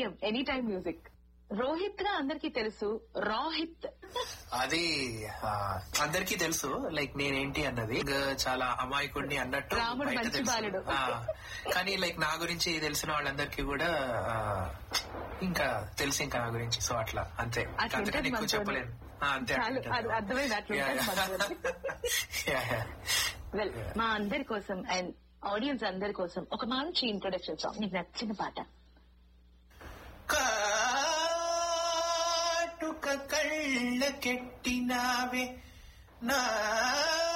Name any time music Rohit గా అందరికీ తెలుసు రోహిత్ అది ఆ, అందరికీ తెలుసు లైక్ నేనేంటి అన్నది ఇంకా చాలా అమాయకుడిని అన్నట్టు రాముడు బయట మంచి తెలుసు. బాలుడు. ఆ, కానీ లైక్ నా గురించి తెలిసిన వాళ్ళందరికీ కూడా ఆ, ఇంకా తెలుసు ఇంకా నా గురించి సో అట్లా అంతే అట్లా అంతకన్నా ఉంటుంది ఎక్కువ మనతోని. చెప్పలేను ఆ, అంతే చాలు, అది అర్థమైంది, అట్లా ఉంటుంది మనతోని. వెల్ మా అందరి కోసం అండ్ ఆడియన్స్ అందరి కోసం ఒక మంచి ఇంట్రొడక్షన్ సాంగ్ నీకు నచ్చిన పాట కాటుక కళ్ళ కెట్టినావే నా